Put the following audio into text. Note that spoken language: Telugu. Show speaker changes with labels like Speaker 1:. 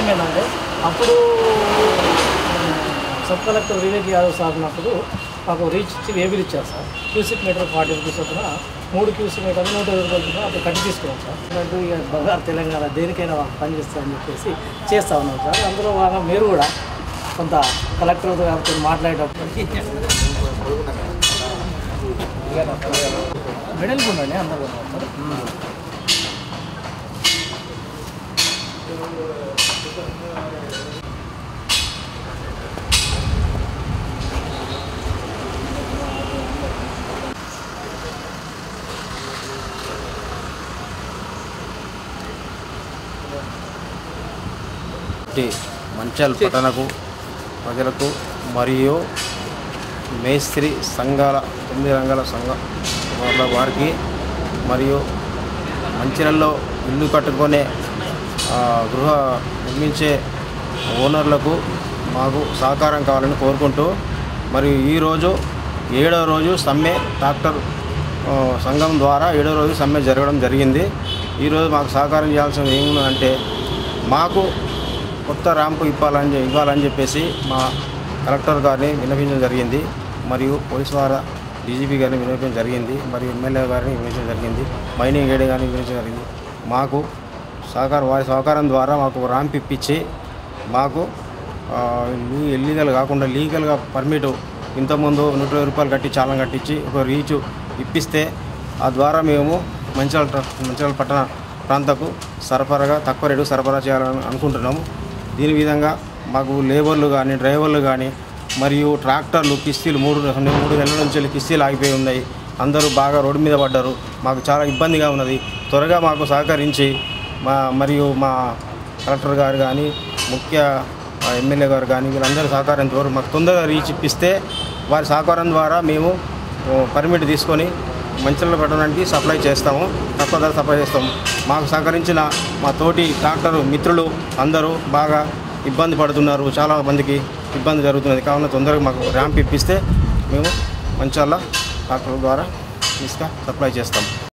Speaker 1: ఏంటంటే అప్పుడు sub collector Vivek Yadav sir ఉన్నప్పుడు మాకు రీచ్ ఇచ్చి వేబిల్ ఇచ్చారు sir cubic meter forty rupees చొప్పున మూడు క్యూసిక్ మీటర్ నూట ఇరవై రూపాయలు చొప్పున అప్పుడు కట్టి తీసుకున్నాం సార్ అన్నట్టు ఇక బంగారు తెలంగాణ దేనికైనా పనిచేస్తామని చెప్పేసి చేస్తా ఉన్నాం సార్ అందులో భాగంగా మీరు కూడా కొంత కలెక్టర్ గారితో మాట్లాడేటప్పటికి మెడల్ ఉండండి అందరూ సార్
Speaker 2: టి మంచాల్ పట్టణకు ప్రజలకు మరియు మేస్త్రి సంఘాల తొమ్మిది రంగాల సంఘ వాళ్ళ వారికి మరియు మంచిర్యాలలో ఇల్లు కట్టుకునే ఆ, గృహ నిర్మించే ఓనర్లకు మాకు సహకారం కావాలని కోరుకుంటూ మరియు ఈరోజు ఏడవ రోజు సమ్మె డాక్టర్ ఆ, సంఘం ద్వారా ఏడవ రోజు సమ్మె జరగడం జరిగింది ఈరోజు మాకు సహకారం చేయాల్సింది ఏముందంటే మాకు కొత్త ర్యాంపు ఇవ్వాలని చె- ఇవ్వాలని చెప్పేసి మా కలెక్టర్ గారిని విన్నపించడం జరిగింది మరియు పోలీస్ వారి డీజీపీ గారిని విన్నపించడం జరిగింది మరియు ఎమ్మెల్యే గారిని విన్నపించడం జరిగింది మైనింగ్ ఏడీ గారిని విన్నపించడం జరిగింది మాకు సహకారం వారి సహకారం ద్వారా మాకు ర్యాంప్ ఇప్పించి మాకు ఆ, లీ- ఇల్లీగల్ కాకుండా లీగల్గా పర్మిట్ ఇంతకుముందు నూట ఇరవై రూపాయలు కట్టి చాలా కట్టించి ఒక రీచ్ ఇప్పిస్తే ఆ ద్వారా మేము మంచిర్యాల ట్ర- మంచిర్యాల పట్టణ ప్రాంతకు సరఫరాగా తక్కువ రేటు సరఫరా చేయాలని అనుకుంటున్నాము దీని విధంగా మాకు లేబర్లు కానీ డ్రైవర్లు కానీ మరియు ట్రాక్టర్లు కిస్తీలు మూడు మూడు నెలల నుంచి వెళ్ళి కిస్తీలు ఆగిపోయి ఉన్నాయి అందరూ బాగా రోడ్డు మీద పడ్డారు మాకు చాలా ఇబ్బందిగా ఉన్నది త్వరగా మాకు సహకరించి మా మరియు మా కలెక్టర్ గారు కానీ ముఖ్య ఆ, ఎమ్మెల్యే గారు కానీ వీళ్ళందరూ సహకారంతో మాకు తొందరగా రీచ్ ఇప్పిస్తే వారి సహకారం ద్వారా మేము ఓ, పర్మిట్ తీసుకొని మంచిర్యాల పట్టణానికి సప్లై చేస్తాము తక్కువ ధర సప్లై చేస్తాము మాకు సహకరించిన మా తోటి ట్రాక్టర్ మిత్రులు అందరూ బాగా ఇబ్బంది పడుతున్నారు చాలా మందికి ఇబ్బంది జరుగుతున్నది కావున తొందరగా మాకు ర్యాంప్ ఇప్పిస్తే మేము మంచిర్యాల ట్రాక్టర్ ద్వారా ఇసుక సప్లై చేస్తాం